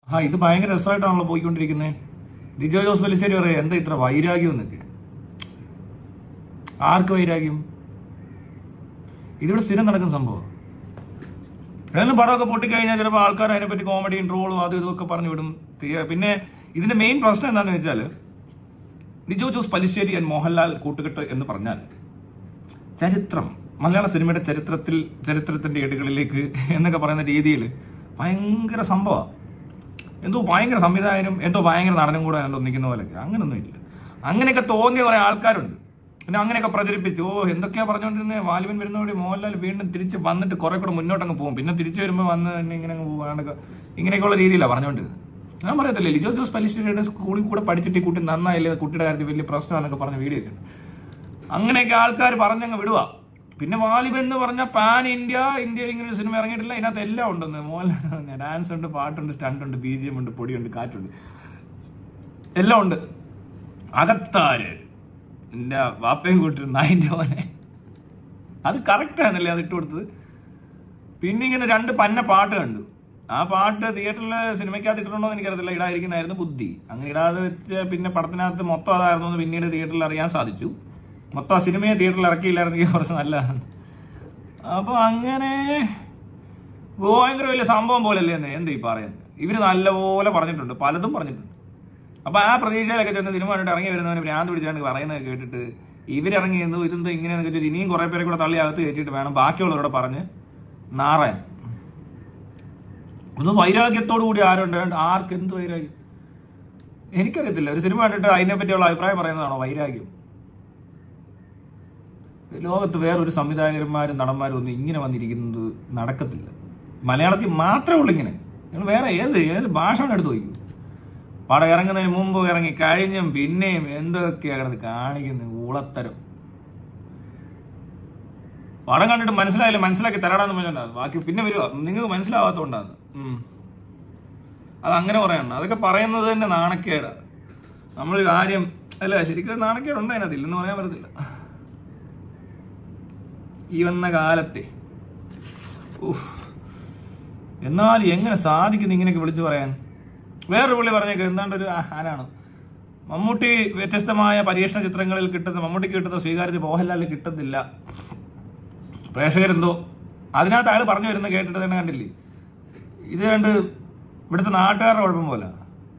ആ ഇത് ഭയങ്കര രസമായിട്ടാണല്ലോ പോയിക്കൊണ്ടിരിക്കുന്നത് ലിജോ ജോസ് വലിശ്ശേരി പറയാം എന്താ ഇത്ര വൈരാഗ്യം എന്നൊക്കെ ആർക്ക് വൈരാഗ്യം ഇതിവിടെ സ്ഥിരം നടക്കുന്ന സംഭവം ഏതെങ്കിലും പടമൊക്കെ പൊട്ടിക്കഴിഞ്ഞാൽ ചിലപ്പോൾ ആൾക്കാർ അതിനെപ്പറ്റി കോമഡിയും ട്രോളും അതും ഇതൊക്കെ പറഞ്ഞു വിടും തീ- പിന്നെ ഇതിന്റെ മെയിൻ പ്രശ്നം എന്താണെന്ന് വെച്ചാൽ ലിജോ ജോസ് പലിശ്ശേരി ആൻഡ് മോഹൻലാൽ കൂട്ടുകെട്ട് എന്ന് പറഞ്ഞാൽ ചരിത്രം മലയാള സിനിമയുടെ ചരിത്രത്തിൽ ചരിത്രത്തിന്റെ ഏടുകളിലേക്ക് എന്നൊക്കെ പറയുന്ന രീതിയിൽ ഭയങ്കര സംഭവമാണ് എന്തോ ഭയങ്കര സംവിധായകനും എന്തോ ഭയങ്കര നടനും കൂടെ എന്തോ നിൽക്കുന്ന പോലെ അങ്ങനൊന്നും ഇല്ല അങ്ങനെയൊക്കെ തോന്നിയ കുറെ ആൾക്കാരുണ്ട് പിന്നെ അങ്ങനെയൊക്കെ പ്രചരിപ്പിച്ചു ഓ എന്തൊക്കെയാ പറഞ്ഞുകൊണ്ടിരുന്നത് വാലുവൻ വരുന്നതോടെ മോഹൻലാൽ വീണ്ടും തിരിച്ച് വന്നിട്ട് കുറെ കൂടെ മുന്നോട്ടങ്ങ് പോകും പിന്നെ തിരിച്ചു വരുമ്പോൾ വന്ന് തന്നെ ഇങ്ങനെ അങ്ങ് പോവാണ്ടൊക്കെ ഇങ്ങനെയൊക്കെയുള്ള രീതിയിലാണ് പറഞ്ഞുകൊണ്ടിരുന്നത് ഞാൻ പറയത്തില്ലേ ലിജോ ജോസ് പലിശ്ശേരിയുടെ സ്കൂളിൽ കൂടെ പഠിച്ചിട്ട് ഈ കുട്ടി നന്നായില്ലേ കുട്ടിയുടെ കാര്യത്തിൽ വലിയ പ്രശ്നമാണെന്നൊക്കെ പറഞ്ഞ വീഡിയോ ഒക്കെ ഉണ്ട് അങ്ങനെയൊക്കെ ആൾക്കാർ പറഞ്ഞങ്ങ് വിടുക പിന്നെ വാലിബ് എന്ന് പറഞ്ഞ പാൻ ഇന്ത്യ ഇന്ത്യയിൽ ഇങ്ങനെ ഒരു സിനിമ ഇറങ്ങിയിട്ടില്ല ഇതിനകത്ത് എല്ലാം ഉണ്ടെന്ന് മോഹൻലാൽ ഡാൻസ് ഉണ്ട് പാട്ടുണ്ട് സ്റ്റണ്ട് ഉണ്ട് ബി ജി എം ഉണ്ട് പൊടിയുണ്ട് കാറ്റുണ്ട് എല്ലാം ഉണ്ട് അകത്താര് എന്റെ വാപ്പയും കൂട്ടിരുന്ന അതിന്റെ മോനെ അത് കറക്റ്റ് ആയിരുന്നല്ലേ അത് ഇട്ട് കൊടുത്തത് പിന്നെ ഇങ്ങനെ രണ്ട് പന്ന പാട്ട് കണ്ടു ആ പാട്ട് തിയേറ്ററിൽ സിനിമയ്ക്കകത്ത് ഇട്ടിട്ടുണ്ടോ എന്ന് എനിക്കറിയത്തില്ല ഇടാതിരിക്കുന്നതായിരുന്നു ബുദ്ധി അങ്ങനെ ഇടാതെ വെച്ച് പിന്നെ പടത്തിനകത്ത് മൊത്തം അതായിരുന്നു എന്ന് പിന്നീട് തിയേറ്ററിൽ അറിയാൻ സാധിച്ചു മൊത്തം ആ സിനിമയെ തിയേറ്ററിൽ ഇറക്കിയില്ലായിരുന്നെങ്കിൽ കുറച്ച് നല്ലതാണ് അപ്പൊ അങ്ങനെ ഭയങ്കര വലിയ സംഭവം പോലല്ലേ എന്ന് എന്ത് ഈ പറയുന്നത് ഇവര് നല്ലപോലെ പറഞ്ഞിട്ടുണ്ട് പലതും പറഞ്ഞിട്ടുണ്ട് അപ്പൊ ആ പ്രതീക്ഷയിലൊക്കെ ചെന്ന് സിനിമ കണ്ടിട്ട് ഇറങ്ങി വരുന്നവന് ഭ്രാന്ത് പിടിച്ചാണ് പറയുന്നത് കേട്ടിട്ട് ഇവരിറങ്ങി എന്തോ ഇതെന്തോ ഇങ്ങനെയെന്നൊക്കെ ചോദിച്ചു ഇനിയും കുറെ പേരെ കൂടെ തള്ളി അകത്ത് കയറ്റിയിട്ട് വേണം ബാക്കിയുള്ളവരോട് പറഞ്ഞ് നാറാൻ ഒന്ന് വൈരാഗ്യത്തോടു കൂടി ആരുണ്ട് ആർക്ക് എന്ത് വൈരാഗ്യം എനിക്കറിയത്തില്ല ഒരു സിനിമ കണ്ടിട്ട് അതിനെ പറ്റിയുള്ള അഭിപ്രായം പറയുന്നതാണോ വൈരാഗ്യം ലോകത്ത് വേറൊരു സംവിധായകന്മാരും നടന്മാരും ഒന്നും ഇങ്ങനെ വന്നിരിക്കുന്നത് നടക്കത്തില്ല മലയാളത്തിൽ മാത്രമേ ഉള്ളൂ ഇങ്ങനെ നിങ്ങൾ വേറെ ഏത് ഏത് ഭാഷ എടുത്ത് നോക്കൂ പടം ഇറങ്ങുന്നതിന് മുമ്പ് ഇറങ്ങി കഴിഞ്ഞും പിന്നെയും എന്തൊക്കെയാണ് കിടന്ന് കാണിക്കുന്നത് ഊളത്തരം പടം കണ്ടിട്ട് മനസ്സിലായില്ല മനസ്സിലാക്കി തരാടാന്ന് പറഞ്ഞാൽ ബാക്കി പിന്നെ വരുക നിങ്ങൾക്ക് മനസ്സിലാവാത്തോണ്ടാണ് ഉം. അത് അങ്ങനെ പറയണം അതൊക്കെ പറയുന്നത് തന്നെ നാണക്കേടാ നമ്മളൊരു കാര്യം അല്ല ശരിക്കും നാണക്കേടുണ്ട് അതിനകത്ത് ഇല്ലെന്ന് പറയാൻ പറ്റത്തില്ല ഈ വന്ന കാലത്തെ ഉഫ്. എന്നാൽ എങ്ങനെ സാധിക്കുന്നു ഇങ്ങനെയൊക്കെ വിളിച്ചു പറയാൻ വേറൊരു പുള്ളി പറഞ്ഞേക്ക് എന്താണ്ട് ഒരു ആ- ആരാണ് മമ്മൂട്ടി വ്യത്യസ്തമായ പരീക്ഷണ ചിത്രങ്ങളിൽ കിട്ടുന്ന മമ്മൂട്ടിക്ക് കിട്ടുന്ന സ്വീകാര്യത മോഹൻലാലിന് കിട്ടുന്നില്ല പ്രേക്ഷകരെന്തോ അതിനകത്ത് അയാൾ പറഞ്ഞു വരുന്നത് കേട്ടിട്ട് തന്നെ കണ്ടില്ലേ ഇത് കണ്ട് ഇവിടുത്തെ നാട്ടുകാരുടെ കുഴപ്പം പോലെ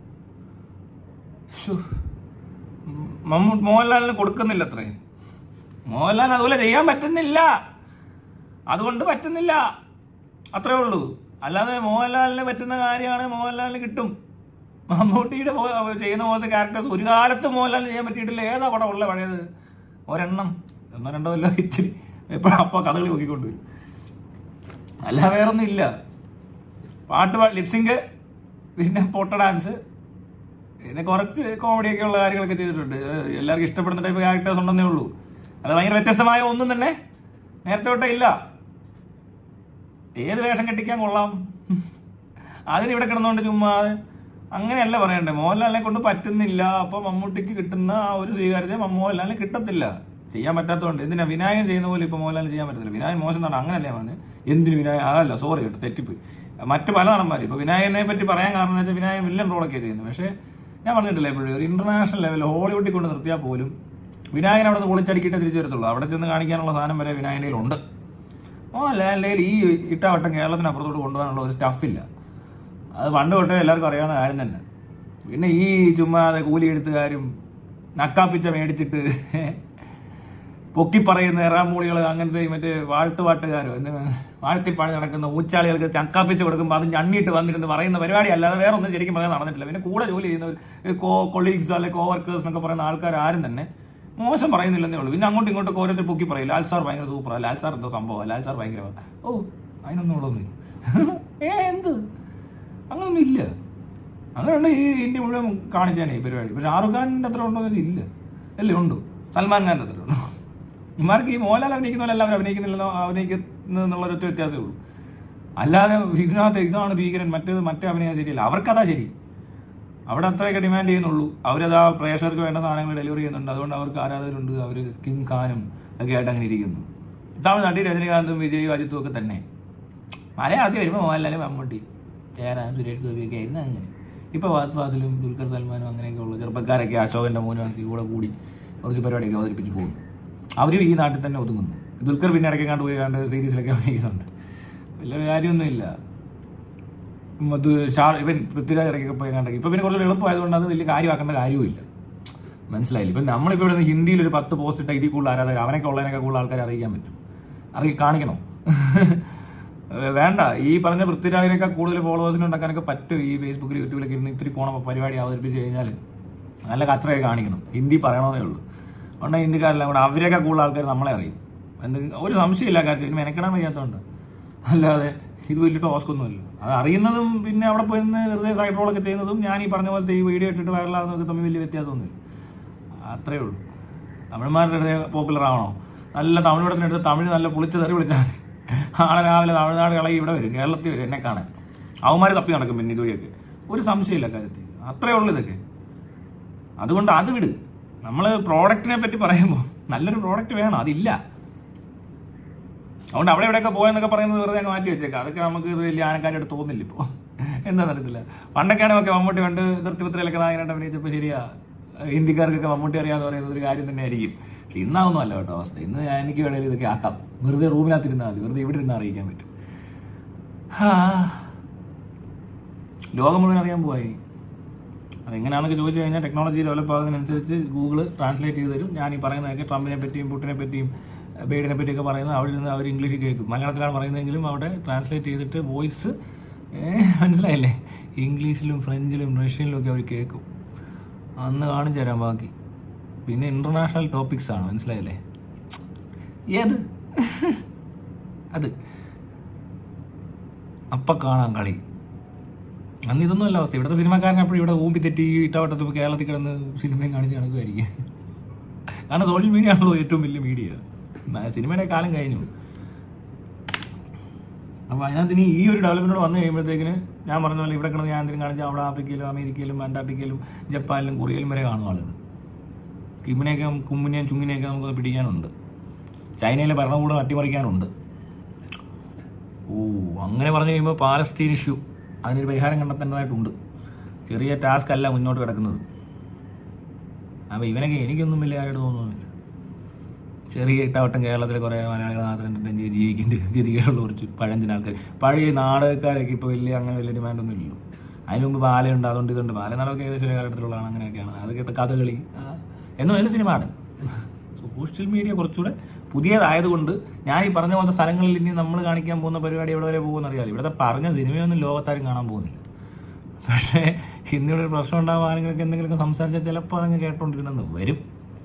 മമ്മൂ മോഹൻലാലിന് കൊടുക്കുന്നില്ല അത്രേ മോഹൻലാൽ അതുപോലെ ചെയ്യാൻ പറ്റുന്നില്ല അതുകൊണ്ട് പറ്റുന്നില്ല അത്രേ ഉള്ളൂ അല്ലാതെ മോഹൻലാലിന് പറ്റുന്ന കാര്യമാണ് മോഹൻലാലിന് കിട്ടും മമ്മൂട്ടിയുടെ പോ- ചെയ്യുന്ന പോലത്തെ ക്യാരക്ടേഴ്സ് ഒരു കാലത്ത് മോഹൻലാലിന് ചെയ്യാൻ പറ്റിയിട്ടില്ല ഏതാ പടം ഉള്ള പഴയത് ഒരെണ്ണം ഒന്നോ രണ്ടോ അല്ല ഇച്ചിരി എപ്പോഴും അപ്പൊ കഥകളി നോക്കിക്കൊണ്ടുവരും അല്ല വേറൊന്നും ഇല്ല പാട്ട് ലിപ്സിങ്ക് പിന്നെ പൊട്ട ഡാൻസ് പിന്നെ കുറച്ച് കോമഡിയൊക്കെ ഉള്ള കാര്യങ്ങളൊക്കെ ചെയ്തിട്ടുണ്ട് ഏഹ് എല്ലാവർക്കും ഇഷ്ടപ്പെടുന്ന ടൈപ്പ് ക്യാരക്ടേഴ്സ് ഉണ്ടെന്നേ ഉള്ളൂ അത് ഭയങ്കര വ്യത്യസ്തമായ ഒന്നും തന്നെ നേരത്തെ തൊട്ടേ ഇല്ല ഏത് വേഷം കെട്ടിക്കാൻ കൊള്ളാം അതിന് ഇവിടെ കിടന്നുകൊണ്ട് ചുമ്മാ അങ്ങനെയല്ല പറയണ്ടേ മോഹൻലാലിനെ കൊണ്ട് പറ്റുന്നില്ല അപ്പൊ മമ്മൂട്ടിക്ക് കിട്ടുന്ന ആ ഒരു സ്വീകാര്യത മോഹൻലാലിന് കിട്ടത്തില്ല ചെയ്യാൻ പറ്റാത്തതുകൊണ്ട് എന്തിനാ വിനായകൻ ചെയ്യുന്ന പോലെ ഇപ്പൊ മോഹൻലാലിന് ചെയ്യാൻ പറ്റത്തില്ല വിനായകൻ മോശം എന്നാണ് അങ്ങനല്ലേ പറഞ്ഞത് എന്തിന് വിനായകൻ അതല്ല സോറി കേട്ടോ തെറ്റിപ്പോയി മറ്റ് പല നടന്മാരും ഇപ്പൊ വിനായകനെ പറ്റി പറയാൻ കാരണം എന്ന് വെച്ചാൽ വിനായകൻ വില്ലൻ റോളൊക്കെ ചെയ്യുന്നത് പക്ഷേ ഞാൻ പറഞ്ഞിട്ടില്ല എപ്പോഴും ഒരു ഇന്റർനാഷണൽ ലെവൽ ഹോളിവുഡിൽ കൊണ്ട് നിർത്തിയാൽ പോലും വിനായകൻ അവിടെ നിന്ന് പൊളിച്ചടിക്കിട്ടേ തിരിച്ചു വരത്തുള്ളൂ അവിടെ ചെന്ന് കാണിക്കാനുള്ള സാധനം വരെ വിനായകനിലുണ്ട് മോഹൻലാലിന്റെ ഈ ഇട്ടാവട്ടം കേരളത്തിന് അപ്പുറത്തോട്ട് കൊണ്ടുപോകാനുള്ള ഒരു സ്റ്റഫില്ല അത് പണ്ട് തൊട്ടേ എല്ലാവർക്കും അറിയാവുന്ന കാര്യം തന്നെ പിന്നെ ഈ ചുമ്മാതെ കൂലി എഴുത്തുകാരും നക്കാപ്പിച്ച മേടിച്ചിട്ട് പൊക്കി പറയുന്ന എറാമൂളികൾ അങ്ങനത്തെ ഈ മറ്റേ വാഴ്ത്തുപാട്ടുകാരോ എന്ത് വാഴ്ത്തിപ്പാടി നടക്കുന്ന ഊച്ചാളികൾക്ക് ചക്കാപ്പിച്ച് കൊടുക്കുമ്പോൾ അത് ഞണ്ണിയിട്ട് വന്നിരുന്ന് പറയുന്ന പരിപാടി അല്ലാതെ വേറെ ഒന്നും ശരിക്കും പറയാൻ നടന്നിട്ടില്ല പിന്നെ കൂടെ ജോലി ചെയ്യുന്ന കോ കൊളീഗ്സ് അല്ലെ കോ വർക്കേഴ്സ് എന്നൊക്കെ പറയുന്ന ആൾക്കാർ ആരും തന്നെ മോശം പറയുന്നില്ലെന്നേ ഉള്ളൂ പിന്നെ അങ്ങോട്ടും ഇങ്ങോട്ടും ഓരോരുത്തർ പൊക്കി പറയും ലാൽ സാർ ഭയങ്കര സൂപ്പറാണ് ലാൽ സാർ എന്തോ സംഭവം ലാൽ സാർ ഭയങ്കര ഓ അതിനൊന്നും ഉള്ളതൊന്നും ഏ എന്ത് അങ്ങനൊന്നും ഇല്ല അങ്ങനെ ഉണ്ട് ഈ ഇന്ത്യ മുഴുവൻ കാണിച്ചാണ് ഈ പരിപാടി പക്ഷെ ഷാറുഖ് ഖാനിന്റെ അത്ര ഉണ്ടോ എന്ന് ഇല്ല അല്ലേ ഉണ്ടോ സൽമാൻ ഖാന്റെ അത്ര ഉണ്ടോ ഇമാർക്ക് ഈ മോഹൻലാൽ അഭിനയിക്കുന്ന പോലെ എല്ലാവരും അഭിനയിക്കുന്നില്ലെന്നോ അഭിനയിക്കുന്നു എന്നുള്ള ഒറ്റ വ്യത്യാസമേ ഉള്ളൂ അല്ലാതെ ഇതിനകത്ത് ഇതാണ് ഭീകരൻ മറ്റേത് മറ്റേ അഭിനയം ശരിയല്ല അവർക്കതാ ശരി അവിടെ അത്രയൊക്കെ ഡിമാൻഡ് ചെയ്യുന്നുള്ളൂ അവരതാ പ്രേക്ഷകർക്ക് വേണ്ട സാധനങ്ങൾ ഡെലിവറി ചെയ്യുന്നുണ്ട് അതുകൊണ്ട് അവർക്ക് ആരാധകരുണ്ട് അവർ കിങ് ഖാനും ഒക്കെ ആയിട്ട് അങ്ങനെ ഇരിക്കുന്നു തമിഴ്നാട്ടിൽ രജനീകാന്തും വിജയും അജിത്തും ഒക്കെ തന്നെ മലയാളത്തിൽ വരുമ്പോൾ മോഹൻലാലും മമ്മൂട്ടി ജയറാം സുരേഷ് ഗോപിയൊക്കെ ആയിരുന്നു അങ്ങനെ ഇപ്പോൾ ഫഹദ് ഫാസിലും ദുൽഖർ സൽമാനും അങ്ങനെയൊക്കെ ഉള്ള ചെറുപ്പക്കാരൊക്കെ അശോകൻ്റെ മോനും ഒക്കെ കൂടെ കൂടി കുറച്ച് പരിപാടിയൊക്കെ അവതരിപ്പിച്ച് പോകുന്നു അവരും ഈ നാട്ടിൽ തന്നെ ഒതുങ്ങുന്നു ദുൽഖർ പിന്നെ ഇടയ്ക്ക് കണ്ടു പോയി കണ്ട് സീരീസിലൊക്കെ അഭിനയിക്കുന്നുണ്ട് വലിയ കാര്യമൊന്നുമില്ല അത് ഷാ ഇവൻ പൃഥ്വിരാജ് ഇടയ്ക്കൊക്കെ പോയി കണ്ടെങ്കിൽ ഇപ്പൊ പിന്നെ കുറച്ച് എളുപ്പമായതുകൊണ്ട് അത് വലിയ കാര്യമാക്കേണ്ട കാര്യവുമില്ല മനസ്സിലായില്ല ഇപ്പൊ നമ്മളിപ്പോ ഇവിടെ നിന്ന് ഹിന്ദിയിൽ ഒരു പത്ത് പോസ്റ്റ് ഇട്ട ഇതിൽ കൂടുതൽ ആരാധകർ അവനൊക്കെ ഉള്ളതിനൊക്കെ കൂടുതൽ ആൾക്കാരെ അറിയിക്കാൻ പറ്റും അറിയി കാണിക്കണോ ഏഹ് വേണ്ട ഈ പറഞ്ഞ പൃഥ്വിരാജിനൊക്കെ കൂടുതൽ ഫോളോവേഴ്സിന് ഉണ്ടാക്കാനൊക്കെ പറ്റും ഈ ഫേസ്ബുക്കിൽ യൂട്യൂബിലൊക്കെ ഇരുന്ന് ഇത്തിരി കോണ പരിപാടി അവതരിപ്പിച്ച് കഴിഞ്ഞാൽ നല്ല കച്ചറയൊക്കെ കാണിക്കണം ഹിന്ദി പറയണമെന്നേ ഉള്ളൂ അതുകൊണ്ട് ഹിന്ദിക്കാരെല്ലാം കൂടെ അവരെയൊക്കെ കൂടുതൽ ആൾക്കാർ നമ്മളെ അറിയും എന്ത് ഒരു സംശയമില്ല കാര്യത്തിൽ മെനക്കെടാൻ വയ്യാത്തതുകൊണ്ട് അല്ലാതെ ഇത് വലിയ ടോസ്ക് ഒന്നുമല്ല അത് അറിയുന്നതും പിന്നെ അവിടെ പോയി നിന്ന് വെറുതെ സൈഡ് റോളൊക്കെ ചെയ്യുന്നതും ഞാൻ ഈ പറഞ്ഞ പോലത്തെ ഈ വീഡിയോ ഇട്ടിട്ട് വൈറലാകുന്നതൊക്കെ തമ്മിൽ വലിയ വ്യത്യാസമൊന്നുമില്ല അത്രേ ഉള്ളൂ തമിഴന്മാരുടെ പോപ്പുലർ ആവണോ നല്ല തമിഴ് പടത്തിനെടുത്ത് തമിഴ് നല്ല പുളിച്ച് തെറി വിളിച്ചാൽ ആളെ രാവിലെ തമിഴ്നാട് കളി ഇവിടെ വരും കേരളത്തിൽ വരും എന്നെ കാണാൻ അവന്മാർ തപ്പി നടക്കും പിന്നെ ഇതുവഴിയൊക്കെ ഒരു സംശയമില്ല കാര്യത്തിൽ അത്രേ ഉള്ളൂ ഇതൊക്കെ അതുകൊണ്ട് അത് വിട് നമ്മൾ പ്രോഡക്റ്റിനെ പറ്റി പറയുമ്പോൾ നല്ലൊരു പ്രോഡക്റ്റ് വേണം അതില്ല അതുകൊണ്ട് അവിടെ ഇവിടെയൊക്കെ പോയെന്നൊക്കെ പറയുന്നത് വെറുതെ അങ്ങ് മാറ്റി വെച്ചേക്കാം അതൊക്കെ നമുക്ക് ഇത് വലിയ ആനക്കാരായിട്ട് തോന്നില്ല ഇപ്പോൾ എന്താണെന്ന് അറിയത്തില്ല പണ്ടൊക്കെയാണെങ്കിൽ ഒക്കെ മമ്മൂട്ടി കണ്ട് നിർത്തിപത്രയിലൊക്കെ നായകനായിട്ട് അഭിനയിച്ചപ്പോൾ ശരിയാ ഹിന്ദിക്കാർക്കൊക്കെ മമ്മൂട്ടി അറിയാന്ന് പറയുന്നത് ഒരു കാര്യം തന്നെ ആയിരിക്കും പക്ഷെ ഇന്നാവുന്നു അല്ല കേട്ടോ അവസ്ഥ ഇന്ന് ഞാൻ എനിക്ക് വേണമെങ്കിൽ ഇതൊക്കെ ആക്കാം വെറുതെ റൂമിനകത്തിരുന്നാൽ മതി വെറുതെ ഇവിടെ ഇരുന്ന് അറിയിക്കാൻ പറ്റും ഹാ. ലോകം മുഴുവൻ അറിയാൻ പോയി അതെങ്ങനെയാണെന്നൊക്കെ ചോദിച്ചു കഴിഞ്ഞാൽ ടെക്നോളജി ഡെവലപ്പ് ആകുന്നതിനനുസരിച്ച് ഗൂഗിൾ ട്രാൻസ്ലേറ്റ് ചെയ്ത് തരും ഞാൻ ഈ പറയുന്നതൊക്കെ ട്രംപിനെ പറ്റിയും പുട്ടിനെ പറ്റിയും ബൈഡനെ പറ്റിയൊക്കെ പറയുന്നത് അവിടെ നിന്ന് അവർ ഇംഗ്ലീഷിൽ കേൾക്കും മലയാളത്തിലാണ് പറയുന്നതെങ്കിലും അവിടെ ട്രാൻസ്ലേറ്റ് ചെയ്തിട്ട് വോയിസ് മനസ്സിലായില്ലേ ഇംഗ്ലീഷിലും ഫ്രഞ്ചിലും റഷ്യനിലും ഒക്കെ അവർ കേൾക്കും അന്ന് കാണിച്ചു തരാം ബാക്കി പിന്നെ ഇന്റർനാഷണൽ ടോപ്പിക്സ് ആണ് മനസ്സിലായില്ലേ ഏത് അത് അപ്പ കാണാം കളി അന്ന് ഇതൊന്നും അല്ല അവസ്ഥ ഇവിടുത്തെ സിനിമാക്കാരൻ അപ്പോഴും ഇവിടെ ഊമ്പി തെറ്റി ഈ ഇട്ടവട്ടത്ത് ഇപ്പോൾ കേരളത്തിൽ കിടന്ന് സിനിമയും കാണിച്ച് നടക്കുമായിരിക്കും കാരണം സോഷ്യൽ മീഡിയ ആണല്ലോ ഏറ്റവും വലിയ മീഡിയ സിനിമയുടെ കാലം കഴിഞ്ഞു അപ്പോൾ അതിനകത്ത് ഇനി ഈ ഒരു ഡെവലപ്മെന്റ് വന്നു കഴിയുമ്പോഴത്തേക്കിന് ഞാൻ പറഞ്ഞ പോലെ ഇവിടെ കിടന്ന് ഞാൻ എന്തെങ്കിലും കാണിച്ചാൽ അവിടെ ആഫ്രിക്കയിലും അമേരിക്കയിലും അന്റാർട്ടിക്കയിലും ജപ്പാനിലും കൊറിയയിലും വരെ കാണും ആളുകൾ കിമ്മിനെയൊക്കെ കുമ്മിനെയും ചുങ്ങിനെയൊക്കെ നമുക്ക് പിടിക്കാനുണ്ട് ചൈനയിലെ ഭരണകൂടം അട്ടിമറിക്കാനുണ്ട് ഓ അങ്ങനെ പറഞ്ഞു കഴിയുമ്പോൾ പാലസ്തീൻ ഇഷ്യൂ അതിനൊരു പരിഹാരം കണ്ടെത്തേണ്ടതായിട്ടുണ്ട് ചെറിയ ടാസ്ക് അല്ല മുന്നോട്ട് കിടക്കുന്നത് അപ്പോൾ ഇവനൊക്കെ എനിക്കൊന്നും വലിയ ആയിട്ട് തോന്നുന്നില്ല ചെറിയ ഇട്ടവട്ടം കേരളത്തിലെ കുറേ മലയാളികൾ മാത്രം എന്റർടൈൻ ജീവിക്കേണ്ട ഗതികളുള്ള കുറച്ച് പഴഞ്ചൻ ആൾക്കാർ പഴയ നാടകക്കാരൊക്കെ ഇപ്പോൾ വലിയ അങ്ങനെ വലിയ ഡിമാൻഡൊന്നും ഇല്ലല്ലോ അതിന് മുമ്പ് ബാലയുണ്ട് അതുകൊണ്ട് ഇതുണ്ട് ബാല നാടകമൊക്കെ ഏകദേശം ഒരു കാലഘട്ടത്തിലുള്ളതാണ് അങ്ങനെയൊക്കെയാണ് അതൊക്കെ കഥകളി ആ, എന്നും അതിന് സിനിമ ആണ് സോഷ്യൽ മീഡിയ കുറച്ചുകൂടെ പുതിയതായതുകൊണ്ട് ഞാൻ ഈ പറഞ്ഞ പോലത്തെ സ്ഥലങ്ങളിൽ ഇനി നമ്മൾ കാണിക്കാൻ പോകുന്ന പരിപാടി എവിടെ വരെ പോകുമെന്ന് അറിയാമല്ലോ ഇവിടുത്തെ പറഞ്ഞ സിനിമയൊന്നും ലോകത്താരും കാണാൻ പോകുന്നില്ല പക്ഷേ ഹിന്ദിയുടെ ഒരു പ്രശ്നം ഉണ്ടാവുകയാണെങ്കിലൊക്കെ എന്തെങ്കിലുമൊക്കെ സംസാരിച്ചാൽ ചിലപ്പോൾ അതങ്ങ് കേട്ടോണ്ടിരുന്നെന്ന് വരും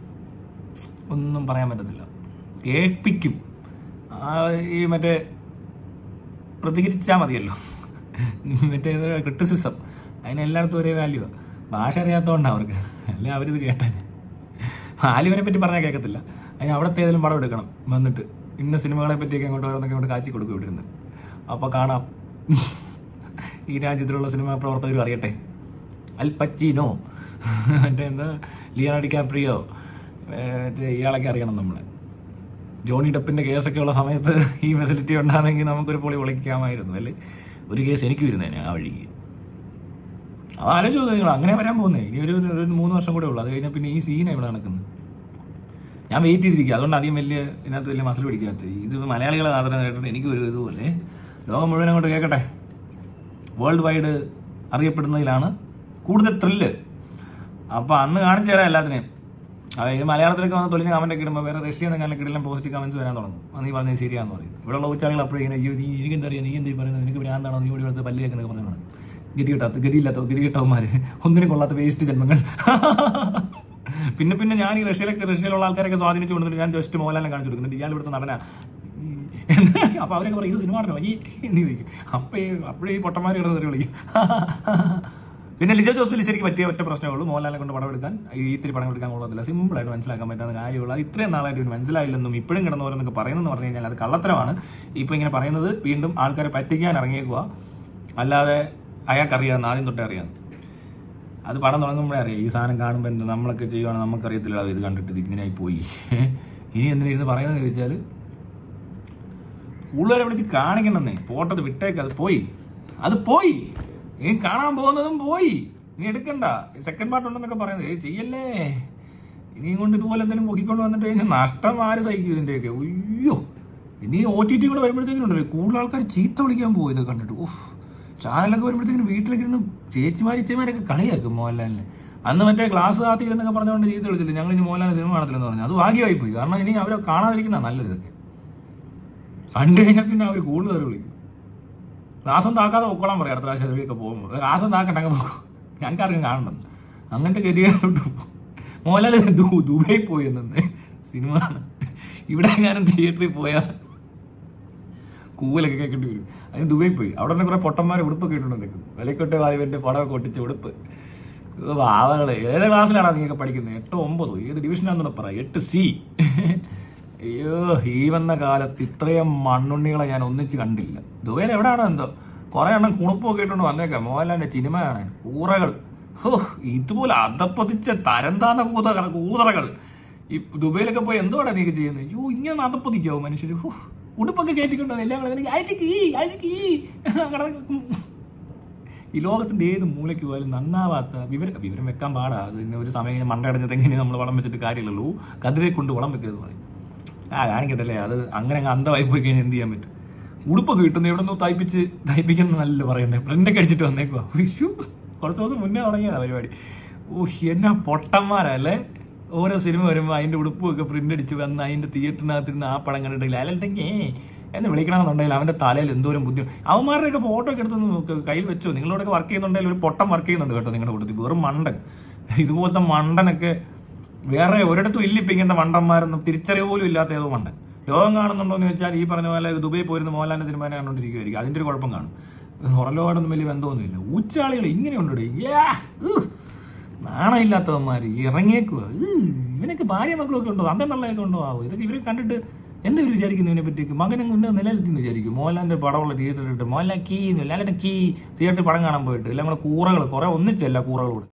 ഒന്നും പറയാൻ പറ്റത്തില്ല കേൾപ്പിക്കും ആ, ഈ മറ്റേ പ്രതികരിച്ചാൽ മതിയല്ലോ മറ്റേ ക്രിട്ടിസിസം അതിന് എല്ലായിടത്തും ഒരേ വാല്യൂ ഭാഷ അറിയാത്തതുകൊണ്ടാണ് അവർക്ക് അല്ലെ അവരിത് കേട്ടാൽ ആലുവിനെ പറ്റി പറഞ്ഞാൽ കേൾക്കത്തില്ല അതിന് അവിടുത്തെ ഏതെങ്കിലും പടം എടുക്കണം വന്നിട്ട് ഇന്ന സിനിമകളെ പറ്റിയൊക്കെ അങ്ങോട്ട് ഓരോന്നൊക്കെ അങ്ങോട്ട് കാച്ചി കൊടുക്കും ഇവിടെ ഇരുന്ന് അപ്പോൾ കാണാം ഈ രാജ്യത്തിലുള്ള സിനിമാ പ്രവർത്തകരും അറിയട്ടെ അൽ പച്ചീനോ മറ്റേ എന്താ ലിയാനോ ഡിക്കാപ്രിയോ മറ്റേ ഇയാളൊക്കെ അറിയണം നമ്മളെ ജോണി ഡപ്പിന്റെ കേസൊക്കെ ഉള്ള സമയത്ത് ഈ ഫെസിലിറ്റി ഉണ്ടായിരുന്നെങ്കിൽ നമുക്കൊരു പൊളി വിളിക്കാമായിരുന്നു അല്ലേ ഒരു കേസ് എനിക്ക് വരുന്നതിന് ആ വഴിക്ക് അത് ആലോചിച്ചു നിങ്ങൾ അങ്ങനെ വരാൻ പോകുന്നേ ഇനി ഒരു ഒരു മൂന്ന് വർഷം കൂടെ ഉള്ളൂ അത് കഴിഞ്ഞാൽ പിന്നെ ഈ സീന ഇവിടെ നടക്കുന്നത് ഞാൻ വെയിറ്റ് ചെയ്തിരിക്കുക അതുകൊണ്ട് അധികം വലിയ ഇതിനകത്ത് വലിയ മസിൽ പിടിക്കാത്ത ഇത് മലയാളികളെ മാത്രം കേട്ടിട്ട് എനിക്ക് ഒരു ഇതുപോലെ ലോകം മുഴുവൻ അങ്ങോട്ട് കേൾക്കട്ടെ വേൾഡ് വൈഡ് അറിയപ്പെടുന്നതിലാണ് കൂടുതൽ ത്രില്ല് അപ്പൊ അന്ന് കാണിച്ചു തരാം എല്ലാത്തിനെയും അതായത് മലയാളത്തിലൊക്കെ വന്ന് തൊലിഞ്ഞ കമന്റ് ഒക്കെ ഇടുമ്പോൾ വേറെ റഷ്യ എന്നൊക്കെ കിടലും പോസിറ്റീവ് കമന്റ്സ് വരാൻ തുടങ്ങും അത് നീ പറഞ്ഞത് ശരിയാന്ന് പറയും ഇവിടെയുള്ള ഉച്ചാളികൾ അപ്പോഴും ഇങ്ങനെ അയ്യോ നീ എനിക്ക് എന്താ അറിയാം നീ എന്താ ഈ പറയുന്നത് നിനക്ക് ഭ്രാന്താണോ നീ ഇവിടെ ഇവിടുത്തെ പല്ല് കേൾക്കുന്നൊക്കെ പറഞ്ഞു ഗതി കിട്ടാത്ത ഗതിയില്ലാത്ത ഗതി കിട്ടവന്മാര് ഒന്നിനും കൊള്ളാത്ത വേസ്റ്റ് ജന്മങ്ങൾ പിന്നെ പിന്നെ ഞാൻ ഈ റഷ്യയിലൊക്കെ റഷ്യയിലുള്ള ആൾക്കാരൊക്കെ സ്വാധീനിച്ചു കൊണ്ടിട്ട് ഞാൻ ജസ്റ്റ് മോഹൻലാലിനെ കാണിച്ചു കൊടുക്കുന്നുണ്ട് ഇയാൾ ഇവിടുത്തെ നടനാ എന്ന് അപ്പൊ അവരൊക്കെ പറയും ഇത് സിനിമ ആണോ ഈ എന്ന് ചോദിക്കും അപ്പൊ ഈ അപ്പോഴേ ഈ പൊട്ടന്മാർ കിടന്ന് തെറി വിളിക്കും പിന്നെ ലിജോ ജോസ്ബിൽ ശരിക്കും പറ്റിയ ഒറ്റ പ്രശ്നമേ ഉള്ളൂ മോഹൻലാലിനെ കൊണ്ട് പടം എടുക്കാൻ ഈ ഇത്തിരി പടം എടുക്കാൻ കൊള്ളത്തില്ല സിമ്പിൾ ആയിട്ട് മനസ്സിലാക്കാൻ പറ്റാത്ത കാര്യമുള്ളൂ അത് ഇത്രയും നാളായിട്ട് ഇവന് മനസ്സിലായില്ലെന്നും ഇപ്പോഴും കിടന്നു ഓരോന്നൊക്കെ പറയുന്നതെന്ന് പറഞ്ഞു കഴിഞ്ഞാൽ അത് കള്ളത്തരമാണ് ഇപ്പൊ ഇങ്ങനെ പറയുന്നത് വീണ്ടും ആൾക്കാരെ പറ്റിക്കാൻ ഇറങ്ങിയേക്കുക അല്ലാതെ അയാൾക്കറിയാമെന്ന് ആദ്യം തൊട്ടേ അറിയാം അത് പടം തുടങ്ങുമ്പോഴേ അറിയാം ഈ സാധനം കാണുമ്പോൾ എന്താ നമ്മളൊക്കെ ചെയ്യുവാണെങ്കിൽ നമുക്കറിയത്തില്ല ഇത് കണ്ടിട്ട് ഇത് ഇങ്ങനെയായി പോയി ഇനി എന്തിനാ ഇരുന്ന് പറയുന്നത് ചോദിച്ചാൽ ഉള്ളവരെ വിളിച്ച് കാണിക്കണമെന്നേ പോട്ടത് വിട്ടേക്ക് അത് പോയി അത് പോയി ഈ കാണാൻ പോകുന്നതും പോയി നീ എടുക്കണ്ട സെക്കൻഡ് പാർട്ട് ഉണ്ടെന്നൊക്കെ പറയുന്നത് ഏയ് ചെയ്യല്ലേ ഇനിയും കൊണ്ട് ഇതുപോലെ എന്തെങ്കിലും പൊക്കിക്കൊണ്ട് വന്നിട്ട് കഴിഞ്ഞാൽ നഷ്ടം ആര് സഹിക്കും ഇതിന്റെയൊക്കെ അയ്യോ ഇനി ഒ ടി ടി കൂടെ വരുമ്പോഴത്തേക്കും ഉണ്ടല്ലോ കൂടുതൽ ആൾക്കാർ ചീത്ത വിളിക്കാൻ പോകും ഇത് കണ്ടിട്ട് ഓഹ് ചാനലൊക്കെ വരുമ്പോഴത്തേക്കും വീട്ടിലേക്ക് ഇരുന്ന് ചേച്ചിമാർ ഇച്ചമാരൊക്കെ കളിയാക്കും മോഹൻലാലിനെ അന്ന് മറ്റേ ക്ലാസ് കാത്തിരുന്നൊക്കെ പറഞ്ഞുകൊണ്ട് ചീത്ത വിളിച്ചില്ല ഞങ്ങൾ ഇനി മോഹൻലാലിന് സിനിമ കാണത്തില്ലെന്ന് പറഞ്ഞു അത് ഭാഗ്യമായി പോയി കാരണം ഇനി അവരെ കാണാതിരിക്കുന്ന നല്ലത് ഇതൊക്കെ കണ്ടു കഴിഞ്ഞാൽ പിന്നെ അവർ കൂടുതൽ അവർ വിളിക്കും രാസം താക്കാതെ പൊക്കോളാൻ പറയാം അടുത്ത പ്രാവശ്യം ഇതിലേക്ക് പോകുമ്പോൾ രാസം താക്കട്ടെ അങ്ങ് പൊക്കോ ഞങ്ങൾക്കാർക്കും കാണണം അങ്ങനത്തെ ഗതികേട്ടു മോഹൻലാൽ ദു- ദുബായി പോയി എന്നെ സിനിമ ഇവിടെ എങ്ങാനും തിയേറ്ററിൽ പോയാൽ കൂവലൊക്കെ കേൾക്കേണ്ടി വരും അതിന് ദുബായി പോയി അവിടെ തന്നെ കുറെ പൊട്ടന്മാരെ ഉടുപ്പൊക്കെ ഇട്ടുണ്ടെങ്കിൽ വിലക്കൊട്ടെ വാലിബന്റെ പടമൊക്കെ ഒട്ടിച്ച് ഉടുപ്പ് വാവകള് ഏത് ക്ലാസ്സിലാണ് നീയൊക്കെ പഠിക്കുന്നത് എട്ടോ ഒമ്പതോ ഏത് ഡിവിഷനാണെന്ന് പറ എട്ട് സി അയ്യോ ഈ വന്ന കാലത്ത് ഇത്രയും മണ്ണുണ്ണികളെ ഞാൻ ഒന്നിച്ച് കണ്ടില്ല ദുബൈയിൽ എവിടെയാണോ എന്തോ കുറെ എണ്ണം കുണുപ്പൊക്കെ ഇട്ടുകൊണ്ട് വന്നേക്കാം മോഹൻലാലിന്റെ സിനിമ കാണാൻ കൂറകൾ ഹോ ഇതുപോലെ അതപ്പതിച്ച തരം താന്ന കൂതകൾ കൂതറകൾ ഈ ദുബൈയിലൊക്കെ പോയി എന്തുവാടാ നീക്ക് ചെയ്യുന്നത് അയ്യോ ഇങ്ങനെ അതപ്പതിക്കാവോ മനുഷ്യര് ഹോ ഉടുപ്പൊക്കെ കയറ്റിക്കൊണ്ടോ എല്ലാം കൂടെ എനിക്ക് അയറ്റിക്ക് ഈ അയറ്റിക്ക് ഈ കിടന്ന് ഈ ലോകത്തിന്റെ ഏത് മൂലയ്ക്ക് പോയാലും നന്നാവാത്ത വിവരം വിവരം വെക്കാൻ പാടാ അതിന് ഒരു സമയം മണ്ടയടഞ്ഞത് എങ്ങനെ നമ്മൾ വളം വെച്ചിട്ട് കാര്യമില്ലല്ലോ കതിരെ കൊണ്ട് വളം വെക്കരുത് പറയും ആ കാണിക്കട്ടല്ലേ അത് അങ്ങനെ അങ്ങ് അന്ധമായി പോയി കഴിഞ്ഞാൽ എന്ത് ചെയ്യാൻ പറ്റും ഉടുപ്പൊക്കെ കിട്ടുന്ന എവിടെ നിന്ന് തയ്പ്പിച്ച് തയ്പ്പിക്കുന്ന നല്ല പറയണ്ടേ പ്രിന്റൊക്കെ അടിച്ചിട്ട് വന്നേക്കുവാ ഉയ്യോ, കുറച്ച് ദിവസം മുന്നേ തുടങ്ങിയതാ പരിപാടി ഓ എന്നാ പൊട്ടന്മാരല്ലേ ഓരോ സിനിമ വരുമ്പോൾ അതിന്റെ ഉടുപ്പൊക്കെ പ്രിന്റ് അടിച്ച് വന്ന് അതിന്റെ തിയേറ്ററിനകത്തിരുന്ന് ആ പടം കണ്ടിട്ടില്ല അല്ലെണ്ടെങ്കിൽ എന്ന് വിളിക്കണമെന്നുണ്ടെങ്കിൽ അവന്റെ തലയിൽ എന്തോരം ബുദ്ധി അവന്മാരുടെയൊക്കെ ഫോട്ടോ ഒക്കെ എടുത്തൊന്ന് നോക്ക് കയ്യിൽ വെച്ചോ നിങ്ങളോടൊക്കെ വർക്ക് ചെയ്യുന്നുണ്ടെങ്കിൽ ഒരു പൊട്ടം വർക്ക് ചെയ്യുന്നുണ്ട് കേട്ടോ നിങ്ങളുടെ കൂട്ടത്തിൽ വെറും മണ്ടൻ ഇതുപോലത്തെ മണ്ടനൊക്കെ വേറെ ഒരിടത്തും ഇല്ല ഇപ്പൊ ഇങ്ങനത്തെ മണ്ടന്മാരൊന്നും തിരിച്ചറിവ് പോലും ഇല്ലാത്ത ഏതോ മണ്ടൻ ലോകം കാണുന്നുണ്ടോ എന്ന് വെച്ചാൽ ഈ പറഞ്ഞ പോലെ ദുബൈ പോയിരുന്ന മോഹൻലാലിന്റെ തീരുമാനം കണ്ടുകൊണ്ടിരിക്കുമായിരിക്കും അതിന്റെ ഒരു കുഴപ്പം കാണും പുറലോടൊന്നും വലിയ ബന്ധമൊന്നുമില്ല ഊച്ചാളികൾ ഇങ്ങനെയുണ്ടോ നാണമില്ലാത്തവന്മാര് ഇറങ്ങിയേക്കുക ഇവനൊക്കെ ഭാര്യ മക്കളൊക്കെ ഉണ്ടോ അന്തം തള്ളയൊക്കെ ഉണ്ടോ ആവും ഇതൊക്കെ ഇവരെ കണ്ടിട്ട് എന്താ ഇവർ വിചാരിക്കുന്നു ഇതിനെ പറ്റിയൊക്കെ മകനെ കൊണ്ട് നിലനിർത്തി വിചാരിക്കും മോഹൻലാലിന്റെ പടമുള്ള തിയേറ്ററിൽ ഇട്ട് മോഹൻലാൽ കീ ലാലിന്റെ കീ തിയേറ്ററിൽ പടം കാണാൻ പോയിട്ട് എല്ലാം കൂടെ കൂറകൾ കുറെ ഒന്നിച്ചല്ല കൂറകളോട്